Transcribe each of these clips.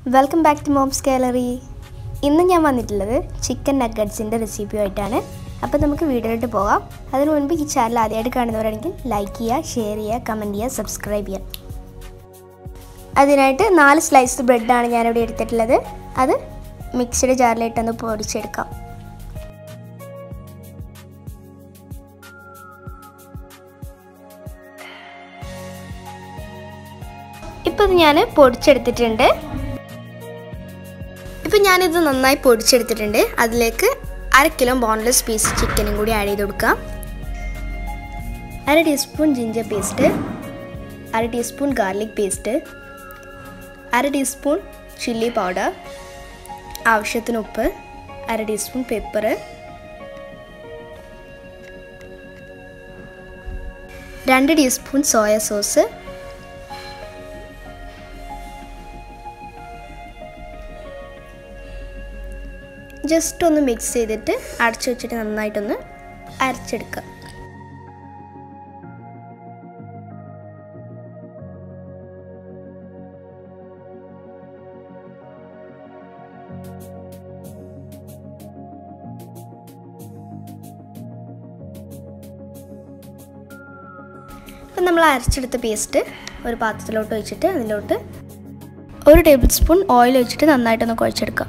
welcome back to mom's gallery ഇന്ന് ഞാൻ വന്നിട്ടുള്ളത് ചിക്കൻ നഗറ്റ്സിൻ്റെ റെസിപ്പിയുമായിട്ടാണ് അപ്പോൾ നമുക്ക് വീഡിയോയിലോട്ട് പോകാം അതിനു മുൻപ് ഈ ചാനൽ ആദ്യമായിട്ട് കാണുന്നവരാണെങ്കിൽ ലൈക്ക് ചെയ്യുക ഷെയർ ചെയ്യുക കമൻറ്റ് ചെയ്യുക സബ്സ്ക്രൈബ് ചെയ്യുക അതിനായിട്ട് നാല് സ്ലൈസ് ബ്രെഡാണ് ഞാനിവിടെ എടുത്തിട്ടുള്ളത് അത് മിക്സഡ് ജാറിലിട്ടൊന്ന് പൊടിച്ചെടുക്കാം ഇപ്പോൾ ഇത് ഞാൻ പൊടിച്ചെടുത്തിട്ടുണ്ട് ഇപ്പം ഞാനിത് നന്നായി പൊടിച്ചെടുത്തിട്ടുണ്ട് അതിലേക്ക് അര കിലോ ബോൺലെസ് പീസ് ചിക്കനും കൂടി ആഡ് ചെയ്ത് കൊടുക്കാം അര ടീസ്പൂൺ ജിഞ്ചർ പേസ്റ്റ് അര ടീസ്പൂൺ ഗാർലിക് പേസ്റ്റ് അര ടീസ്പൂൺ ചില്ലി പൗഡർ ആവശ്യത്തിന് ഉപ്പ് അര ടീസ്പൂൺ പെപ്പർ രണ്ട് ടീസ്പൂൺ സോയ സോസ് ജസ്റ്റ് ഒന്ന് മിക്സ് ചെയ്തിട്ട് അടച്ചു വെച്ചിട്ട് നന്നായിട്ടൊന്ന് അരച്ചെടുക്കുക അപ്പം നമ്മൾ അരച്ചെടുത്ത പേസ്റ്റ് ഒരു പാത്രത്തിലോട്ട് ഒഴിച്ചിട്ട് അതിലോട്ട് ഒരു ടേബിൾ സ്പൂൺ ഓയിൽ ഒഴിച്ചിട്ട് നന്നായിട്ടൊന്ന് കുഴച്ചെടുക്കാം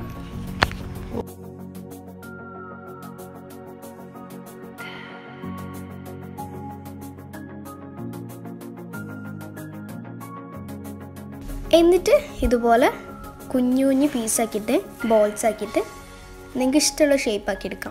എന്നിട്ട് ഇതുപോലെ കുഞ്ഞു കുഞ്ഞു പീസാക്കിയിട്ട് ബോൾസ് ആക്കിയിട്ട് നിങ്ങൾക്ക് ഇഷ്ടമുള്ള ഷേപ്പ് ആക്കി എടുക്കാം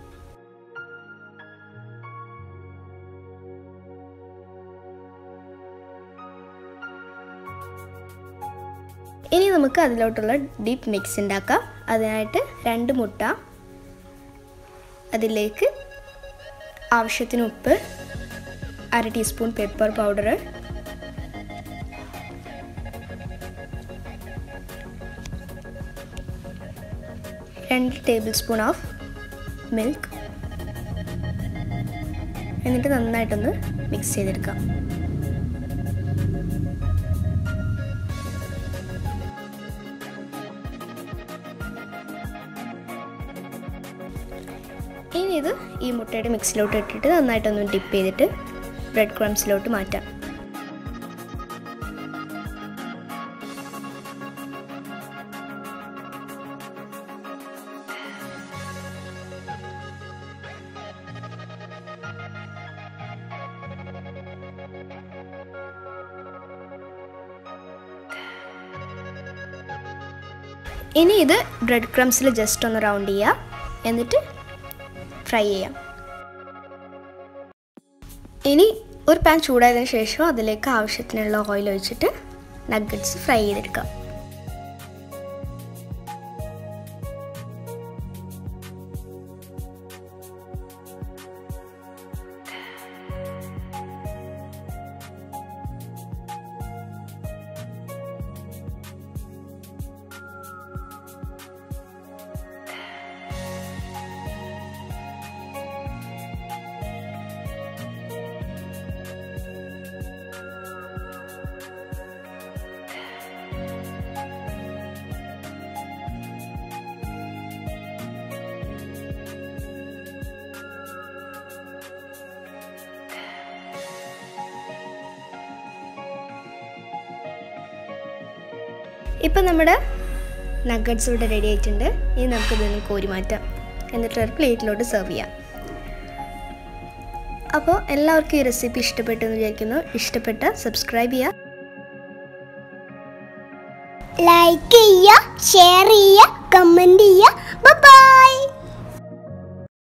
ഇനി നമുക്ക് അതിലോട്ടുള്ള ഡീപ്പ് മിക്സ് ഉണ്ടാക്കാം അതിനായിട്ട് രണ്ട് മുട്ട അതിലേക്ക് ആവശ്യത്തിന് ഉപ്പ് അര ടീസ്പൂൺ പെപ്പർ പൗഡർ രണ്ട് ടേബിൾ സ്പൂൺ ഓഫ് മിൽക്ക് എന്നിട്ട് നന്നായിട്ടൊന്ന് മിക്സ് ചെയ്തെടുക്കാം ഇനി ഇത് ഈ മുട്ടയുടെ മിക്സിലോട്ട് ഇട്ടിട്ട് നന്നായിട്ടൊന്ന് ഡിപ്പ് ചെയ്തിട്ട് ബ്രെഡ് ക്രംസിലോട്ട് മാറ്റാം ഇനി ഇത് ബ്രെഡ് ക്രംസിൽ ജസ്റ്റ് ഒന്ന് റൗണ്ട് ചെയ്യുക എന്നിട്ട് ഫ്രൈ ചെയ്യാം ഇനി ഒരു പാൻ ചൂടായതിനു ശേഷം അതിലേക്ക് ആവശ്യത്തിനുള്ള ഓയിൽ ഒഴിച്ചിട്ട് നഗറ്റ്സ് ഫ്രൈ ചെയ്തെടുക്കാം ഇപ്പം നമ്മുടെ നഗറ്റ്സ് ഇവിടെ റെഡി ആയിട്ടുണ്ട് ഇനി നമുക്ക് ഇതൊന്ന് കോരി മാറ്റാം എന്നിട്ട് ഒരു പ്ലേറ്റിലോട്ട് സെർവ് ചെയ്യാം അപ്പോൾ എല്ലാവർക്കും ഈ റെസിപ്പി ഇഷ്ടപ്പെട്ടു എന്ന് വിചാരിക്കുന്നു ഇഷ്ടപ്പെട്ട സബ്സ്ക്രൈബ് ചെയ്യുക ലൈക്ക് ചെയ്യുക ഷെയർ ചെയ്യുക കമൻറ്റ് ചെയ്യുക ബൈ